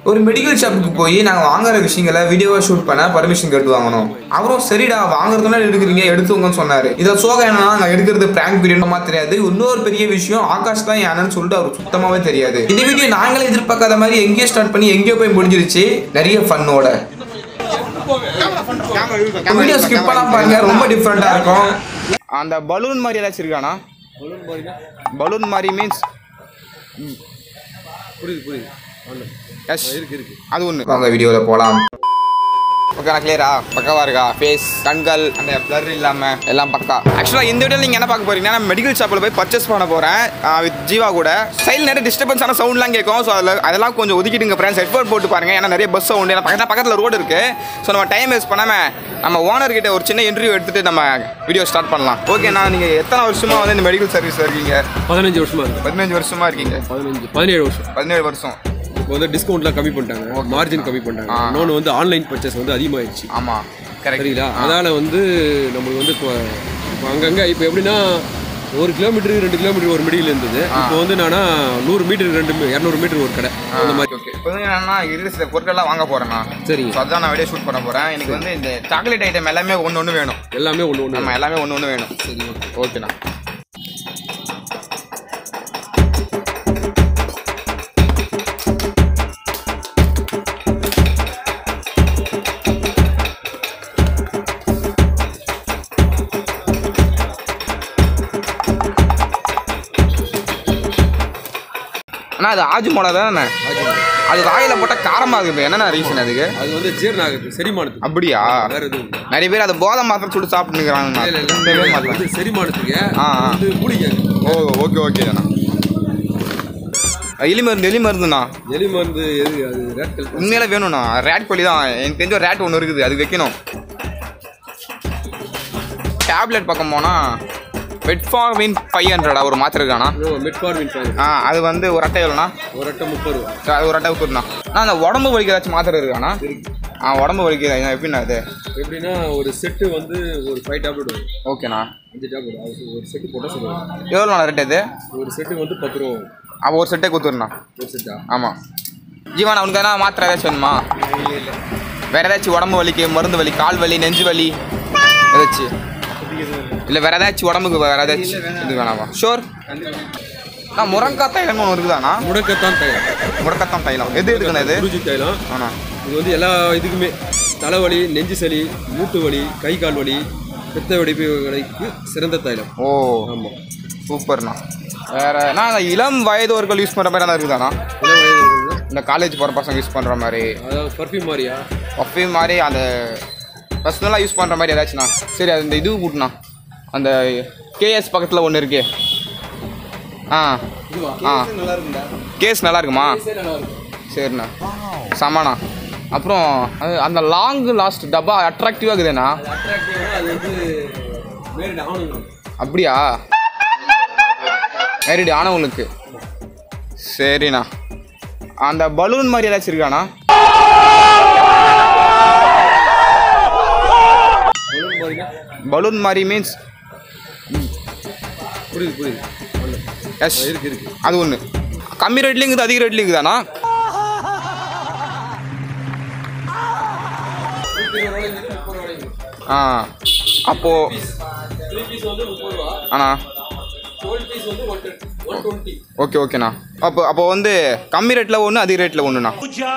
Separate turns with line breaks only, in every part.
ஒரு மெடிக்கல் ஷாப்புக்கு போய் நாங்கள் வாங்குற விஷயங்களை வீடியோவை ஷூட் பண்ண பர்மிஷன் கேட்டு வாங்கணும் அவரும் சரிடா வாங்குறதுனா எடுக்கிறீங்க எடுத்துவங்கன்னு சொன்னாரு இதை சோகம் என்னன்னா நாங்கள் எடுக்கிறது பிராங்க் வீடியோமா தெரியாது இன்னொரு பெரிய விஷயம் ஆகாஷ் தான் யானன்னு சொல்லிட்டு அவருக்கு சுத்தமாவே தெரியாது இந்த வீடியோ நாங்களே எதிர்பார்க்காத மாதிரி எங்கேயோ ஸ்டார்ட் பண்ணி எங்கேயோ போய் முடிஞ்சிருச்சு நிறைய ஃபன்னோட வீடியோ ஸ்கிப் பண்ணலாம் பாருங்க ரொம்ப டிஃப்ரெண்டா இருக்கும் அந்த பலூன் மாதிரி ஏதாச்சும் இருக்கானா பலூன் மாதிரி மீன்ஸ்
புரியுது புரியுது
எஸ் இருக்கு இருக்கு அது ஒன்று வாங்க வீடியோவில் போகலாம் ஓகே கிளியரா பக்காவா இருக்கா ஃபேஸ் கண்கள் அந்த பிளர் இல்லாம எல்லாம் பக்கா ஆக்சுவலாக இந்த வீடியோ நீங்கள் என்ன பார்க்க போறீங்கன்னா நான் மெடிக்கல் ஷாப்பில் போய் பர்ச்சேஸ் பண்ண போகிறேன் வித் ஜீவா கூட சைடில் நிறைய டிஸ்டர்பன்ஸான சவுண்ட்லாம் கேட்கும் ஸோ அதில் அதெல்லாம் கொஞ்சம் ஒதுக்கிட்டுங்க ஃப்ரெண்ட்ஸ் ஹெட்ஃபோன் போட்டு பாருங்க ஏன்னா நிறைய பஸ் சவுண்டு ஏன்னா பக்கத்தில் பக்கத்தில் ரோடு இருக்கு ஸோ நம்ம டைம் வேஸ்ட் பண்ணாமல் நம்ம ஓனர் கிட்ட ஒரு சின்ன இன்டர்வியூ எடுத்துட்டு நம்ம வீடியோ ஸ்டார்ட் பண்ணலாம் ஓகே நான் நீங்கள் எத்தனை வருஷமா வந்து இந்த மெடிக்கல் சர்வீஸ் இருக்கீங்க
பதினஞ்சு வருஷமா இருக்கு
பதினஞ்சு வருஷமா இருக்கீங்க
பதினஞ்சு பதினேழு வருஷம்
பதினேழு வருஷம்
இப்போ வந்து டிஸ்கவுண்ட்லாம் கம்மி பண்ணிட்டாங்க மார்ஜின் கம்மி பண்ணிட்டாங்க இன்னொன்று வந்து ஆன்லைன் பர்ச்சேஸ் வந்து அதிகமாகிடுச்சு
ஆமாம் கரெக்ட்
சரிங்களா அதனால வந்து நம்மளுக்கு வந்து இப்போ இப்போ அங்கங்கே இப்போ எப்படின்னா ஒரு கிலோமீட்டருக்கு ரெண்டு கிலோமீட்டர் ஒரு மெடிக்கல் இருந்தது இப்போ வந்து நானா நூறு மீட்டர் ரெண்டு மீ- இரநூறு மீட்டர் ஒரு கடை அந்த மாதிரி
ஓகே இப்போ வந்து என்னன்னா இருக்கிற சில பொருட்கள்லாம் வாங்க போறேன் நான்
சரிங்க
ஸோ அதான் நான் வீடியோ ஷூட் பண்ண போறேன் எனக்கு வந்து இந்த சாக்லேட் ஐட்டம் எல்லாமே ஒன்று ஒன்று வேணும்
எல்லாமே ஒன்று ஒன்று
நம்ம எல்லாமே ஒன்று ஒன்று வேணும் சரி ஓகேண்ணா அண்ணா அது ஆஜு மோளா தானே அது வாயில போட்டால் காரமாக இருக்குது என்னண்ணா ரீசன் அதுக்கு
அது வந்து ஜீரணம் ஆகுது செரிமானத்துக்கு
அப்படியா
வேற எதுவும் இல்லை.
நிறைய பேர் அதை போதை மாத்திரம் சுட்டு சாப்பிட்டுக்கிறாங்க
இல்ல, இல்ல, இல்ல. அது வந்து செரிமானத்துக்கு
ஆ, ஆ.
வந்து மூலிகை
ஓ ஓகே ஓகே அண்ணா எலி மருந்து எலி மருந்துண்ணா
எலி மருந்து எது அது ரேட்
உண்மையில வேணும்ண்ணா ரேட் கோழி தான் எனக்கு தெரிஞ்ச ஒரு ரேட் ஒன்று இருக்குது அது வைக்கணும் டேப்லெட் பக்கம் போனால் பெட்ஃபார்மின் ஃபைவ் ஹண்ட்ரடா ஒரு மாத்திரை இருக்காண்ணா
மெட்ஃபார்மின் பாருங்க
ஆ அது வந்து ஒரு அட்டை எவ்வளோண்ணா
ஒரு அட்டை முப்பது ரூபா
அது ஒரு அட்டை கொடுத்துருண்ணா அண்ணா அந்த உடம்பு வலிக்கு ஏதாச்சும் மாத்திரை இருக்காண்ணா ஆ உடம்பு வலிக்கு எப்படிண்ணா அது
எப்படின்னா ஒரு செட்டு வந்து ஒரு ஃபைவ் டேப்லெட் வரும்
ஓகேண்ணா
அஞ்சு டேப்லெட் அது ஒரு செட்டு போட்டால் சொல்லுவாங்க
எவ்வளோண்ணா ரேட் இது
ஒரு செட்டு வந்து பத்து ரூபா வரும்
அப்போ ஒரு செட்டே கொடுத்துருண்ணா
ஒரு செட்டா
ஆமாம் ஜீவன் உனக்கு எதனா மாத்திரை ஏதாச்சும் வேணுமா வேற ஏதாச்சும் உடம்பு வலிக்கு மருந்து வலி கால் வலி நெஞ்சு வலி ஏதாச்சும் இல்லை வேற ஏதாச்சும் உடம்புக்கு வேற ஏதாச்சும் இது வேணாமா ஷோர் நான் முருங்கக்காய் தைலம்னு ஒன்று இருக்குதாண்ணா
முடக்கத்தான் தைலம்
முருங்கத்தான் தைலம் எது இருக்குண்ணா இது
குருஜி தைலம்
ஆண்ணா
இது வந்து எல்லா இதுக்குமே தலைவலி நெஞ்சு சளி மூட்டு வலி கை கால் வலி பித்த வெடிப்புகளுக்கு சிறந்த தைலம்
ஓ
ஆமாம்
சூப்பர்ண்ணா வேற நான் அந்த இளம் வயதோர்கள் யூஸ் பண்ணுற மாதிரி இருக்குதாண்ணா
இளம் வயதுகள்னா,
இந்த காலேஜ் போகிற பசங்க யூஸ் பண்ணுற மாதிரி
அதாவது பர்ஃப்யூம் மாதிரியா
பர்ஃப்யூம் மாதிரி அந்த பர்சனலாக யூஸ் பண்ணுற மாதிரி ஏதாச்சும்ண்ணா சரி அது இந்த இது கூட்டினா அந்த கேஎஸ் பக்கத்தில் ஒன்று இருக்கே ஆ ஆ கேஸ் நல்லா இருக்குமா சரிண்ணா செம்மண்ணா அப்புறம் அது அந்த லாங் லாஸ்ட் டப்பா அட்ராக்டிவாக இருக்குதுண்ணா
அது வந்து மேரிட் ஆகணும்
அப்படியா மேரிடு ஆனவங்களுக்கு சரிண்ணா அந்த பலூன் மாதிரி ஏதாச்சும் இருக்காண்ணா பலூன் மாதிரி மீன்ஸ்
புரியுது புரியுது
எஸ்
இருக்கு இருக்கு
அது ஒன்று கம்மி ரேட்லேயும் இருக்குது அதிக ரேட்லேயும் இருக்குதாண்ணா ஆ அப்போது
த்ரீ பீஸ் வந்து முப்பது ரூபா
அண்ணா
டுவெல் பீஸ் வந்து ஒன் ஒன் டுவெண்ட்டி
ஓகே ஓகேண்ணா அப்போ அப்போ வந்து கம்மி ரேட்டில் ஒன்று அதிக ரேட்டில் ஒன்றுண்ணா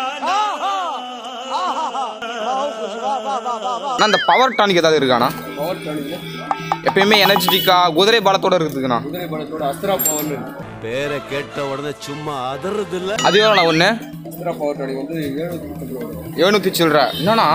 அண்ணா இந்த பவர் டானிக் ஏதாவது இருக்காண்ணா
பவர் டானிக்ல
எப்பயுமே எனர்ஜெட்டிக்காக குதிரை பாலத்தோட இருக்குதுண்ணா
குதிரை படத்தோட அஸ்திரா பவர்னு
பேரை கேட்ட உடனே சும்மா அதறது இல்ல
அது எவ்வளோண்ணா ஒன்று
அஸ்திரா பவர் டானிக் வந்து எழுநூத்தி முப்பது ரூபா வரும்.
எழுநூற்றி சில்லற என்னண்ணா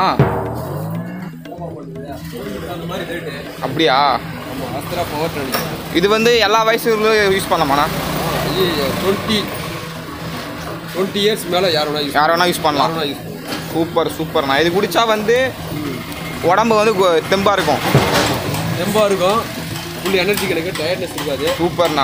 அந்த மாதிரி ரேட்டு
அப்படியா
ஆமாம் அஸ்திரா பவர் டானிக்
இது வந்து எல்லா வயசுகளும் யூஸ் பண்ணலாமாண்ணா
டுவெண்ட்டி டுவெண்ட்டி இயர்ஸ் மேலே யார் வேணா யூஸ்
யார் வேணா யூஸ் பண்ணலாம்
யார் வேணா யூஸ் பண்ணலாம்
சூப்பர் சூப்பர்ண்ணா இது குடிச்சா வந்து உடம்பு வந்து கு- தெம்பா இருக்கும்
தெம்பா இருக்கும் ஃபுல் எனர்ஜி கிடைக்கும் டயர்ட்னஸ் இருக்காது
சூப்பர்ண்ணா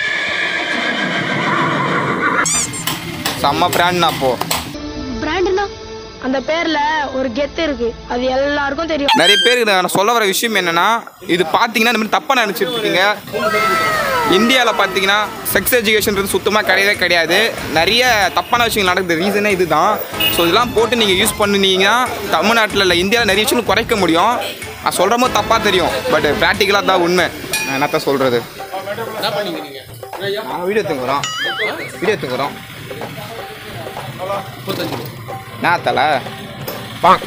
செம்ம பிராண்ட்ண்ணா அப்போ
பிராண்டுனா அந்த பேர்ல ஒரு கெத்து இருக்கு அது எல்லாருக்கும் தெரியும்
நிறைய பேருக்கு நான் சொல்ல வர விஷயம் என்னன்னா இது பார்த்தீங்கன்னா இந்த மாதிரி தப்பாக நினச்சிட்டு இருக்கீங்க இந்தியாவில் பார்த்தீங்கன்னா செக்ஸ் எஜுகேஷன்றது சுத்தமாக கிடையவே கிடையாது நிறைய தப்பான விஷயங்கள் நடக்குது ரீசனே இதுதான் ஸோ இதெல்லாம் போட்டு நீங்கள் யூஸ் பண்ணுனீங்கன்னா தமிழ்நாட்டில் இல்லை இந்தியாவில் நிறைய விஷயங்கள் குறைக்க முடியும் நான் சொல்கிற போது தப்பாக தெரியும் பட் ப்ராக்டிக்கலாக தான் உண்மை நான் என்னத்த சொல்கிறது
என்ன பண்ணீங்க நீங்க ஐயா
நாங்கள் வீடியோ எடுத்துக்கிறோம் வீடியோ எடுத்துக்கிறோம்
முப்பத்தஞ்சு ரூபா.
நான் தலை பாங்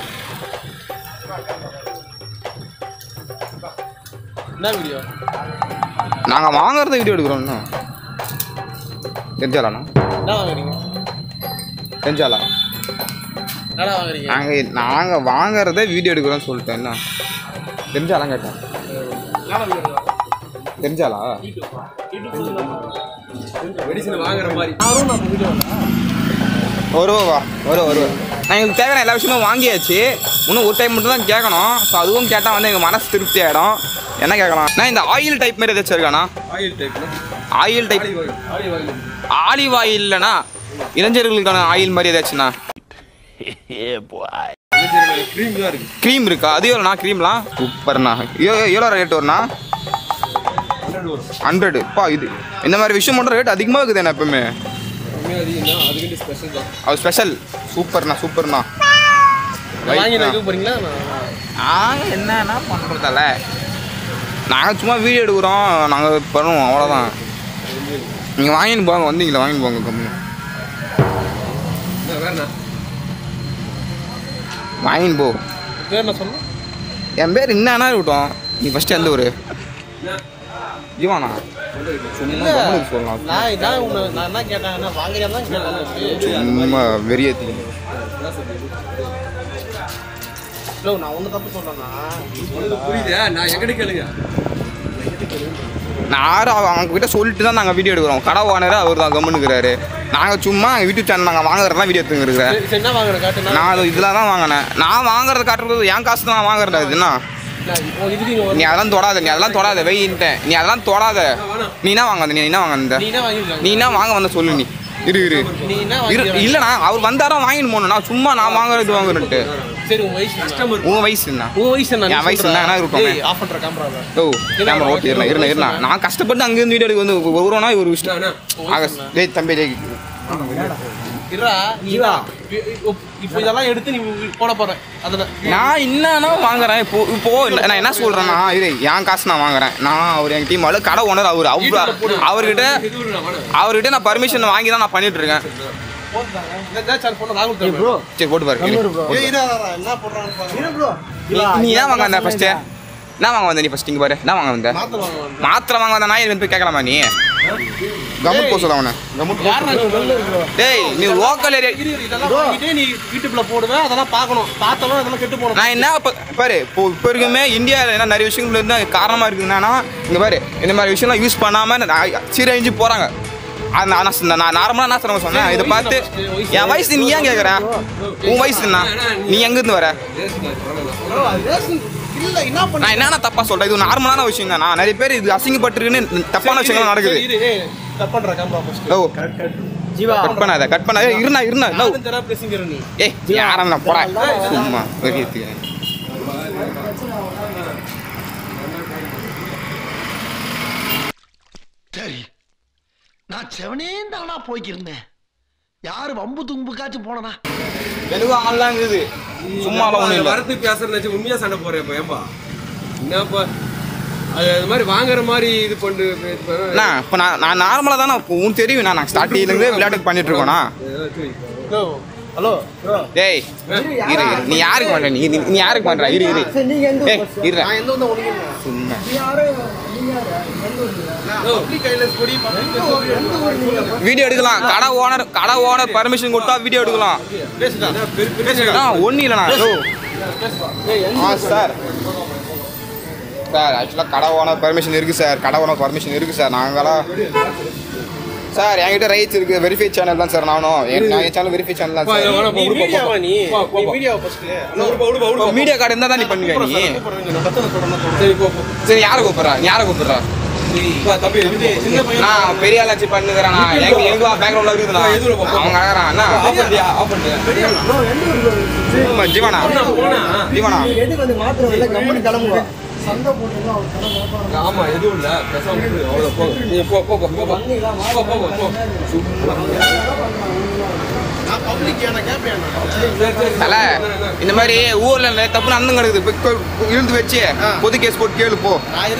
என்ன வீடியோ
நாங்கள் வாங்குறத வீடியோ எடுக்கிறோம்ண்ணா தெரிஞ்சாலாண்ணா
என்ன வாங்குறீங்க
தெரிஞ்சாலா
என்னடா வாங்குறீங்க
நாங்கள் நாங்கள் வாங்குறத வீடியோ எடுக்கிறோம்னு சொல்லிட்டேன் என்ன தெரிஞ்சாலாம் கேட்டேன் தெரிஞ்சாலா
மெடிசன் வாங்குற மாதிரி
வருவா வருவா வருவா நான் எங்களுக்கு தேவையான எல்லா விஷயமும் வாங்கியாச்சு இன்னும் ஒரு டைம் மட்டும் தான் கேட்கணும் ஸோ அதுவும் கேட்டால் வந்து எங்கள் மனசு திருப்தி ஆகிடும் என்ன கேட்கலாம் நான் இந்த ஆயில் டைப் மாதிரி ஏதாச்சும் இருக்காண்ணா
ஆயில் டைப்ல
oil type
olive oil olive oil
olive oil இல்லைண்ணா இளைஞர்களுக்கான ஆயில் மாதிரி ஏதாச்சுண்ணா
க்ரீம் தான் இருக்கு
க்ரீம் இருக்கா அது எவ்வளோண்ணா க்ரீம்லாம் சூப்பர்ண்ணா எவ்வளோ எவ்வளோ ரேட் வரும்ண்ணா
ஹண்ட்ரட் வரும்
ஹண்ட்ரடு பா இது இந்த மாதிரி விஷயம் மட்டும் ரேட் அதிகமாக இருக்குது என்ன எப்பவுமே
கம்மியாக அதிகம் தான் அதுக்கிட்ட ஸ்பெஷல் தான்
அது ஸ்பெஷல் சூப்பர்ண்ணா சூப்பர்ண்ணா
வாங்கி நான் இது போறீங்களா
நாங்கள் என்னன்னா பண்ணுறதால நாங்கள் சும்மா வீடியோ எடுக்கிறோம் நாங்கள் பண்ணுவோம் அவ்வளோதான் நீங்கள் வாங்கிட்டு போங்க வந்தீங்களா வாங்கிட்டு போங்க கம்மி
வேறண்ணா
வாங்கிட்டு போ
பேர் என்ன சொன்னேன்
என் பேர் என்னன்னா இருக்கட்டும் நீ ஃபஸ்ட்டு எந்த ஊர் ஜீவானா சும்மா கம்முனுக்கு சொல்லலாம்
நான் நான் உன்னை நான் என்ன கேட்டேன் வாங்குறியா தான் கேட்டேன்
சும்மா வெறியத்தி
இல்லை நான் ஒன்று தப்பு சொல்கிறேன்னா புரியுதா நான் எங்கிட்ட கேளுங்க
நான் அவங்க கிட்ட சொல்லிட்டு தான் நாங்கள் வீடியோ எடுக்கிறோம் கடை ஓனர் அவர் தான் கம்முனுக்குறாரு நாங்கள் சும்மா யூடியூப் சேனல் நாங்கள் வாங்குறதெல்லாம் வீடியோ எடுத்துங்கிறேன்
சரி, சரி என்ன வாங்குற காட்டுனா
நான் அது இதில் தான் வாங்கினேன் நான் வாங்குறத காட்டுறது என் காசு தான் நான் வாங்குறேன் அது என்ன
இப்போ இதுக்கு இங்கே
நீ அதெல்லாம் தொடாத நீ அதெல்லாம் தொடாத வெயின்ட்டேன் நீ அதெல்லாம் தொடாத நீ என்ன வாங்க வந்த? நீ என்ன வாங்க வந்த
நீ என்ன வாங்கிருக்காங்க
நீ என்ன வாங்க வந்த சொல்லு நீ இரு இரு
நீ என்ன
இரு
வாங்கி
இல்லைண்ணா அவர் வந்தாரா வாங்கிட்டு போகணும் நான் சும்மா நான் வாங்குறது வாங்குறேன்ட்டு
சரி உன் வயசு கஸ்டமர்
உன் வயசு என்ன
உன் வயசு என்ன
என் வயசு என்ன என்ன இருக்கும்?
ஆஃப் பண்ணுற கேமரா
ஓ கேமரா ஓகே இருண்ணா இருண்ணா இருண்ணா நான் கஷ்டப்பட்டு அங்கேருந்து வீடியோ எடுக்க வந்து வருவோம்னா ஒரு விஷயம் ஆகஸ்ட் டேய் தம்பி டேய்
இருடா நீ இப்போ இதெல்லாம் எடுத்து நீ போட போற அதில்
நான் என்னன்னா வாங்குறேன் இப்போ இப்போ இல்ல- நான் என்ன சொல்றேன்னா இது என் காசு நான் வாங்குறேன் நான் அவர் என் டீம் கடை ஓனர் அவர் அவர் அவர்கிட்ட அவர்கிட்ட நான் பர்மிஷன் வாங்கி தான் நான் பண்ணிட்டு இருக்கேன்
சார் போன ராகுல் ப்ரோ
சரி போட்டு பாரு
ஏய் இரு, இரு, இரு, என்ன போடுறான்னு பாருங்க
நீ- நீ என்ன வாங்க வந்த ஃபர்ஸ்ட் என்ன வாங்க வந்த நீ ஃபர்ஸ்ட் இங்க பாரு என்ன வாங்க வந்த
மாத்திரை வாங்க வந்து.
மாத்திரை வாங்க வந்த நான் போய் கேட்கலாமா நீ கம்முட் போக சொல்ல அவனை கம்முட்
யாருடா நீ வெளில இருக்கிற?
டேய் நீ லோக்கல் ஏரியா
இரு, இரு, இதெல்லாம் வாங்கிட்டு நீ யூடியூப்ல போடுவேன் அதெல்லாம் பார்க்கணும் பார்த்தாலும் இதெல்லாம் கெட்டு போகணும்
நான் என்ன இப்போ பாரு இப்போ இப்போ இருக்குமே இந்தியாவில் என்ன நிறைய விஷயங்கள் இருந்தால் காரணமாக இருக்குதுன்னா இங்கே பாரு இந்த மாதிரி விஷயம்லாம் யூஸ் பண்ணாமல் சீரழிஞ்சு போகிறாங்க அது நான் நான் நான் நார்மலாக என்ன சொல்ல சொன்னேன் இதை பார்த்து என் வயசு நீ ஏன் கேட்குற உன் வயசு என்ன நீ எங்கேருந்து வர
இல்ல என்ன பண்ண
நான் என்னென்ன தப்பாக சொல்கிறேன் இது நார்மலான விஷயம் தான் நான் நிறைய பேர் இது அசிங்கப்பட்டிருக்குன்னு தப்பான விஷயங்கள் நடக்குது
இரு, ஏய், கட் பண்ற கேமரா ஃபர்ஸ்ட்
ஓ கட் பண்ணாத கட் பண்ணாத ஏய், இருண்ணா இருண்ணா நோ
யாரும் தெரியாம பேசுங்கிற நீ
ஏய் யாரண்ணா போடா சும்மா வெறியத்துக்கு
சரி நான் செவனே தானா போய்க்கிருந்தேன் யாரு வம்பு தும்புக்காச்சும் போனனா
எனக்கு ஆன்லாம் இருக்குது சும்மாலாம் ஒன்றும் இல்லை
வரத்து பேசுறது உண்மையா சண்டை போறேன் இப்போ ஏன்பா என்னப்பா அது அது மாதிரி வாங்குற மாதிரி இது பண்ணு இது பண்ணு.
அண்ணா இப்போ நான் நான் நார்மலாக தானே இப்போ உனக்கு தெரியும் நான் ஸ்டார்டிங்லேருந்து விளையாட்டுக்கு பண்ணிட்டு இருக்கோண்ணா
ஹலோ
டேய் இரு இரு நீ யாருக்கு பண்ற நீ நீ- நீ யாருக்கு பண்ற இரு இரு ஏய் இரு
நான் எந்த வந்து உனக்கு
சும்மா
பப்ளிக் கைலஸ் கொடி பப்ளிக்
வீடியோ எடுக்கலாம் கடை ஓனர் கடை ஓனர் பர்மிஷன் கொடுத்தா வீடியோ எடுக்கலாம்
பேசுடா
ஆ ஒன்றும் இல்லைண்ணா ஓ ஆ சார் சார் ஆக்சுவலாக கடை ஓனர் பர்மிஷன் இருக்குது சார் கடை ஓனர் பர்மிஷன் இருக்குது சார் நாங்களாம் சார் என்கிட்ட ரைட்ஸ் இருக்குது வெரிஃபை சேனல் தான் சார் நானும் என் என் சேனல் வெரிஃபை சேனல் தான் சார்
நீ மீடியாவா நீ நீ மீடியாவா ஃபர்ஸ்ட்
மீடியா கார்டு இருந்தால் தான் நீ பண்ணுவ நீ
சரி போ போ.
சரி யாரை கூப்பிட்றா நீ யாரை கூப்பிட்றா
பா, தம்பி இது சின்ன பையன்
நான் பெரிய ஆளாச்சி பண்ணுகிறேன் நான் எங்க எங்க பேக்ரவுண்ட்ல இருக்குதுண்ணா
எதுல போ, போ.
அவங்க அழகான் அண்ணா
ஆஃப் பண்ணியா ஆஃப் பண்ணு
ஆமா, ஜீவனா
போனா
ஜீவனா
எதுக்கு வந்து மாத்திரம் இல்லை கம்பெனி கிளம்புவா
ஆமா எதுவும் இல்ல பேசாம விட்டுரு, அவ்வளவுதான், போங்க. நீங்க போ போ போ போ போ. போ போ போ போ
தல இந்த மாதிரி ஊர்ல நிறைய தப்பு நடந்து கிடக்குது போய் கோ- இழுத்து வச்சு பொது கேஸ் போட்டு கேளு போ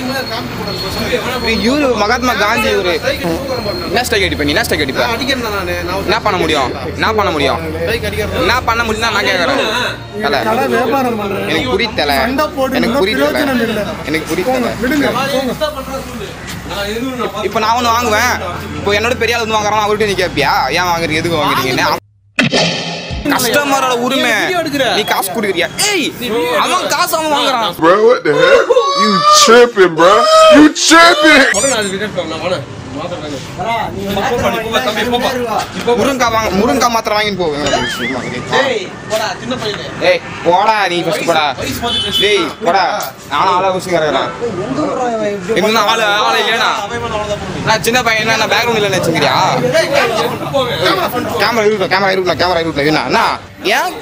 இவரு மகாத்மா காந்தி இவரு என்ன ஸ்ட்ரைக் அடிப்ப நீ என்ன ஸ்ட்ரைக் அடிப்ப என்ன பண்ண முடியும் என்ன பண்ண முடியும் என்ன பண்ண முடியும்னா நான் கேட்கறேன் தல எனக்கு புரியுது தல எனக்கு புரியுது தல எனக்கு புரியுது தல
நான் எதுவும் நான்
இப்போ நான் ஒன்று வாங்குவேன் இப்போ என்னோட பெரிய ஆள் வந்து வாங்குறான் அவர்கிட்ட நீ கேட்பியா ஏன் வாங்குறீங்க எதுக்கு வாங்குறீங்கன்னு கஸ்டமரோட உரிமை நீ காசு கொடுக்குறியா ஏய் அவன் காசு அவன் வாங்குறான்
Bro, what the heck? You tripping, bro. You tripping.
உடனே அது ரிட்டர்ன் பண்ண நான் வரேன் மாத்திரம் போப்பா நீ போப்பா தம்பி போப்பா இப்போ
முருங்கா வாங்க முருங்கா மாத்திரம் வாங்கிட்டு போ ஏய் போடா நீ ஃபர்ஸ்ட் போடா டேய் போடா நானும் ஆளா குசிக்கிறேன் எங்க ஆளு ஆளு இல்லையா நான் சின்ன பையன் என்ன பேக்ரவுண்ட் இல்லை வச்சுக்கிறியா கேமரா இருக்கட்டும் கேமரா இருக்கட்டும் கேமரா இருக்கட்டும் என்ன அண்ணா ஏன்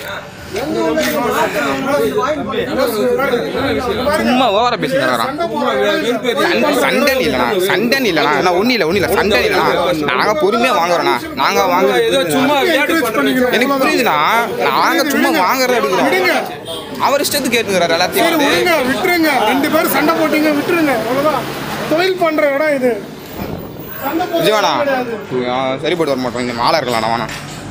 சும்மா ஓவரா பேசிக்கிறான் சண்டன் இல்லைண்ணா சண்டன் இல்லைண்ணா என்ன ஒன்றும் இல்லை ஒன்றும் இல்லை சண்டன் இல்லைண்ணா நாங்கள் பொறுமையாக வாங்குறோண்ணா நாங்கள் வாங்க
ஏதோ சும்மா விளையாட்டு பண்றீங்க
எனக்கு புரியுதுண்ணா நாங்க சும்மா வாங்குறத எடுக்கிறோம் அவர் இஷ்டத்துக்கு கேட்டுக்கிறாரு எல்லாத்தையும் வந்து
விடுங்க விட்டுருங்க ரெண்டு பேரும் சண்டை போட்டீங்க விட்டுருங்க அவ்வளவுதான் தொழில் பண்ற இடம் இது சண்டை போட்டு
விஜயவானா
கிடையாது.
சரி போட்டு வர மாட்டோம் இந்த மாலை இருக்கலாம் நான் வேணா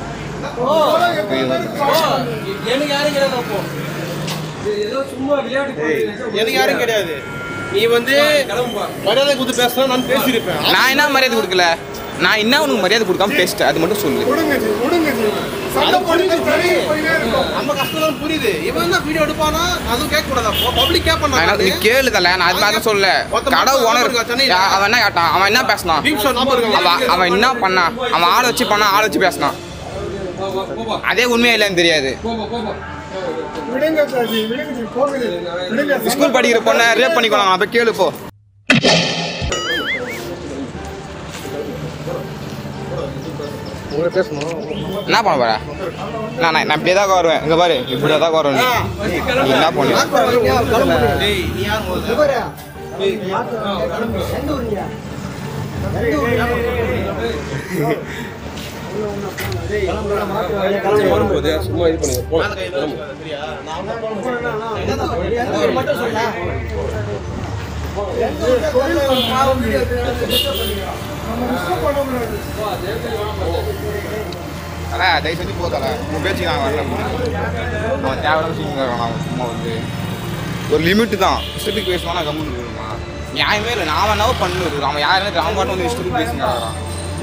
ஏதோ சும்மா விளையாட்டு பண்றீங்க
எனக்கு யாரும் கிடையாது நீ வந்து மரியாதை கொடுத்து பேசினா நான் பேசியிருப்பேன்
நான் என்ன மரியாதை கொடுக்கல நான் என்ன உனக்கு மரியாதை கொடுக்காம பேசிட்டேன் அது மட்டும் சொல்லு
விடுங்க ஜி விடுங்க ஜி சண்டை போட்டு தள்ளி போயிட்டே இருக்கும்
நம்ம கஷ்டம் தான் புரியுது இவன் தான் வீடியோ எடுப்பானா அதுவும் கேட்க கூடாது பப்ளிக் கேட்பான்
நான் என்ன- நீ கேளுதல நான் அது மாதிரி சொல்ல கடை ஓனர் அவன் என்ன கேட்டான் அவன் என்ன பேசினான் அவன் அவன் என்ன பண்ணான் அவன் ஆளை வச்சு பண்ணான் ஆளை வச்சு பேசினான்
போப்பா போப்பா
அதே உண்மையா இல்லைன்னு தெரியாது
போப்பா போப்பா
விடுங்க ஜி விடுங்க ஜி போங்க ஜி விடுங்க
ஸ்கூல் படிக்கிற பொண்ணை ரேப் பண்ணிக்கணும் அப்ப கேளு போ என்ன பண்ண போற நான் நான் நான் இப்படியே தான் வருவேன் இங்க பாரு இப்படியே தான் வருவேன் நீ. நீ என்ன பண்ணு
வரும்போது சும்மா இது பண்ணுங்க போலாம்
அதான் தயவு செஞ்சு போதல உன் பேச்சு நான் வரல அவன் தேவையான விஷயம் அவன் சும்மா வந்து ஒரு லிமிட் தான் இஷ்டத்துக்கு பேசுவானா கம்முன்னு போயிருமா நியாயமே இல்லை நான் வேணாவோ பண்ணு அவன் யாருன்னு அவன் பாட்டு வந்து இஷ்டத்துக்கு பேசுங்கிறான்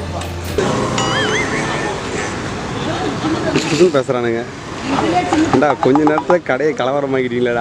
புதுசுன்னு பேசுறானுங்க ஏண்டா கொஞ்ச நேரத்துல கடையை கலவரமாக்கிட்டீங்களடா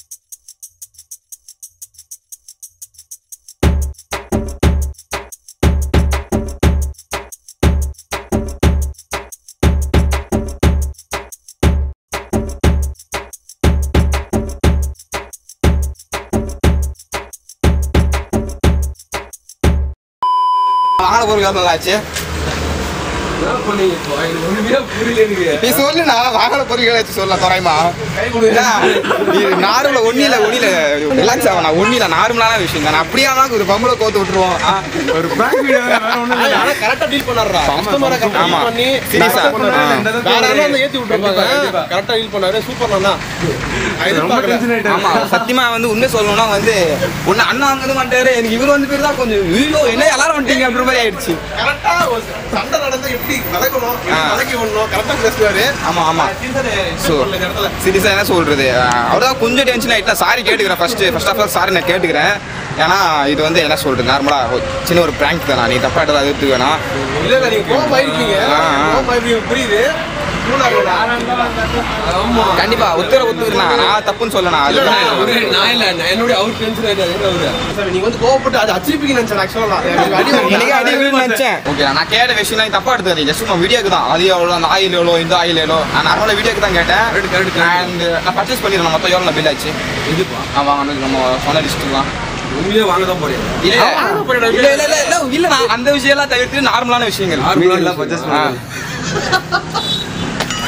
வாங்கின பொருள் எவ்வளோ ஆச்சு
என்ன பண்ணீங்க இப்போ? எனக்கு ஒண்ணுமே புரியல எனக்கு
நீ சொல்லுண்ணா வாங்கின பொருள் வச்சு சொல்ல தோராயமா நீ நார்மல ஒன்னில ஒன்னில ரிலாக்ஸ் ஆகணும் நான் ஒன்னில நார்மலான விஷயம் தான் அப்படியே தான் ஒரு பம்பளை கோத்து விட்டுருவோம் ஆ, ஒரு prank video வேற ஒண்ணும் இல்ல.
ஆனா கரெக்டா டீல் பண்ணாருடா கஸ்டமரை கரெக்டா
ஆமா.
டீல் பண்ணி
Serious ஆ?
வேற
ஆ.
யாரும் அந்த ஏத்தி விட்டுருப்பாங்க கரெக்டா டீல் பண்ணாரு சூப்பர் அண்ணா
ஆமா சத்தியமா வந்து உண்மை சொல்லணும்னா வந்து ஒன்னு அண்ணா வாங்க மாட்டாரு எனக்கு இவர் வந்து பேர் தான் கொஞ்சம் ஐயோ என்ன எல்லாரும் வந்துட்டீங்க அப்படின்ற மாதிரி ஆயிடுச்சு
கரெக்டா சண்டை நடந்தா எப்படி நடக்கணும்
ஆ.
நடக்கி விடணும் கரெக்டா பேசுவாரு
ஆமா ஆமா ஸோ சீரியஸாக என்ன சொல்றது அவ்வளோதான் கொஞ்சம் டென்ஷன் ஆகிட்டு சாரி கேட்டுக்கிறேன் first first of all sorry நான் கேட்டுக்கிறேன் ஏன்னா இது வந்து என்ன சொல்றது நார்மலாக சின்ன ஒரு ப்ராங்க் தானா நீ தப்பா எடுத்து எடுத்து வேணாம்
இல்ல இல்ல நீங்க கோவம் ஆயிருப்பீங்க
ஆ, ஆ.
கோவம் ஆயிருப்பீங்க புரியுது
ஆமா
கண்டிப்பா உத்தர ஒத்துக்கிறேன் நான் தப்புன்னு சொல்லணும் அது
ஒரு நான் இல்ல நான் என்னுடைய அவர் டென்ஷன் ஆயிட்டாரு அவரு
நீங்க வந்து கோவப்பட்டு அது அச்சிருப்பீங்க நினைச்சேன் ஆக்சுவலா
எனக்கு அடி விழுன்னு நினைச்சேன் ஓகே நான் கேட்ட விஷயம் நீ தப்பா எடுத்துக்கிறீங்க ஜஸ்ட் சும்மா வீடியோக்கு தான் அது எவ்வளோ அந்த ஆயில் எவ்வளோ இந்த ஆயில் எவ்வளோ நான் நார்மலாக வீடியோக்கு தான் கேட்டேன்
Correct, correct, correct.
அண்ட் நான் பர்ச்சேஸ் பண்ணிடுறேன் மொத்தம் எவ்வளோ பில் ஆச்சு
இதுப்பா
நான் வாங்கினது நம்ம சொன்ன லிஸ்ட்டுலாம்
உண்மையே வாங்க தான் போறேன்
இல்ல இல்ல இல்ல இல்ல இல்ல இல்ல நான் அந்த விஷயம் எல்லாம் தவிர்த்து நார்மலான விஷயங்கள்
நார்மலான விஷயம்.
ஆ.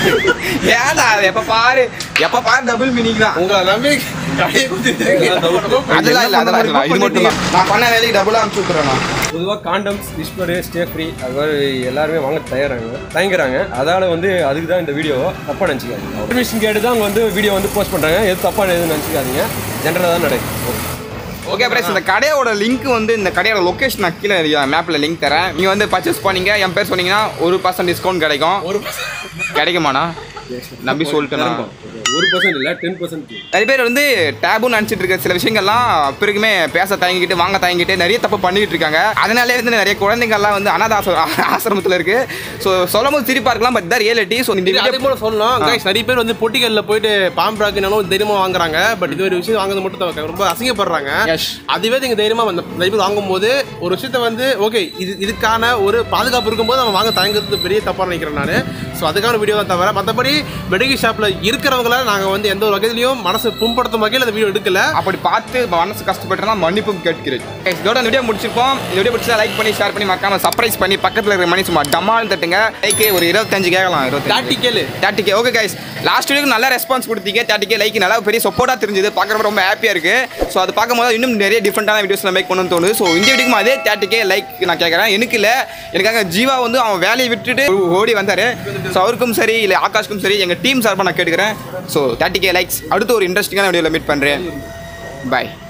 ஏன்டா எப்ப பாரு எப்ப பாரு டபுள் மீனிங் தான்
உங்களை நம்பி கடையை குடுத்துட்டு
அதெல்லாம் இல்ல அதெல்லாம் இல்ல இது மட்டும் தான் நான் பண்ண வேலைக்கு டபுளா அனுப்பிச்சு விட்டுறேன்
பொதுவாக காண்டம்ஸ் விஸ்பரு ஸ்டே ஃப்ரீ அது மாதிரி எல்லாருமே வாங்க தயாராங்க தயங்குறாங்க அதால் வந்து அதுக்கு தான் இந்த வீடியோ தப்பாக நினச்சிக்காதீங்க பர்மிஷன் கேட்டு தான் அவங்க வந்து வீடியோ வந்து போஸ்ட் பண்ணுறாங்க எது தப்பாக எதுவும் நினச்சிக்காதீங்க ஜென்ரலாக தான் நடக்குது
ஓகே பிரேஸ் இந்த கடையோட லிங்க் வந்து இந்த கடையோட லொகேஷன் நான் கீழே மேப்பில் லிங்க் தரேன் நீங்கள் வந்து பர்ச்சேஸ் பண்ணீங்க என் பேர் சொன்னீங்கன்னா ஒரு பர்சன்ட் டிஸ்கவுண்ட் கிடைக்கும் ஒரு கிடைக்குமாண்ணா நம்பி சொல்லிட்டேண்ணா
ஒரு பர்சன்ட் இல்லை டென் பர்சன்ட்
நிறைய பேர் வந்து டேபுன்னு நினச்சிட்டு இருக்க சில விஷயங்கள்லாம் பிறகுமே பேச தயங்கிட்டு வாங்க தயங்கிட்டு நிறைய தப்பு பண்ணிட்டு இருக்காங்க அதனாலே வந்து நிறைய குழந்தைங்கள்லாம் வந்து அனாத ஆச- ஆசிரமத்தில் இருக்கு ஸோ சொல்லும் போது சிரிப்பா இருக்கலாம் பட் தான் ரியாலிட்டி ஸோ இந்த
அதே
video
போல சொல்லணும் guys, நிறைய பேர் வந்து பொட்டிக்கல்ல போயிட்டு பாம்பராக்குனாலும் தைரியமா வாங்குறாங்க பட் இது ஒரு விஷயம் வாங்குறது மட்டும் தான் ரொம்ப அசிங்கப்படுறாங்க
Yes.
அதுவே நீங்க தைரியமா வந்து நிறைய பேர் வாங்கும்போது ஒரு விஷயத்த வந்து ஓகே இது இதுக்கான ஒரு பாதுகாப்பு இருக்கும்போது நம்ம வாங்க தயங்குறது பெரிய தப்பா நினைக்கிறேன் நான் ஸோ அதுக்கான வீடியோ தான் தவிர மற்றபடி மெடிக்கல் ஷாப்ல இருக்கிறவங்கள நாங்க வந்து எந்த ஒரு வகையிலையும் மனசு புண்படுத்தும் வகையில் அந்த வீடியோ எடுக்கல
அப்படி பார்த்து மனசு கஷ்டப்பட்டுனா மன்னிப்பும் கேட்கிறேன் Guys, இதோட இந்த வீடியோ முடிச்சிருப்போம் இந்த வீடியோ பிடிச்சா லைக் பண்ணி ஷேர் பண்ணி மறக்காம சர்ப்ரைஸ் பண்ணி பக்கத்தில் இருக்கிற மணி சும்மா டமால் தட்டுங்க லைக் ஒரு இருபத்தஞ்சு கேட்கலாம் இருபத்தஞ்சு
தேர்ட்டி கேளு
thirty K okay guys last வீடியோக்கு நல்ல ரெஸ்பான்ஸ் கொடுத்தீங்க தேர்ட்டி கே லைக் நல்லா பெரிய சப்போர்ட்டாக தெரிஞ்சது பார்க்குறப்ப ரொம்ப ஹாப்பியாக இருக்கு ஸோ அது பார்க்கும்போது இன்னும் நிறைய டிஃப்ரெண்டான வீடியோஸ் மேக் பண்ணணும்னு தோணுது ஸோ இந்த வீடியோக்கும் அதே தேர்ட்டி கே லைக் நான் கேட்குறேன் எனக்கு இல்லை எனக்காக ஜீவா வந்து அவன் வேலையை விட்டுட்டு ஓடி வந்தார் ஸோ அவருக்கும் சரி இல்லை ஆகாஷ்க்கும் சரி எங்கள் டீம் சார்பாக நான் கேட்டுக்கிறேன் ஸோ தேர்ட்டி கே லைக்ஸ் அடுத்து ஒரு இன்ட்ரெஸ்டிங்கான வீடியோவில் மீட் பண்ணுறேன் பாய்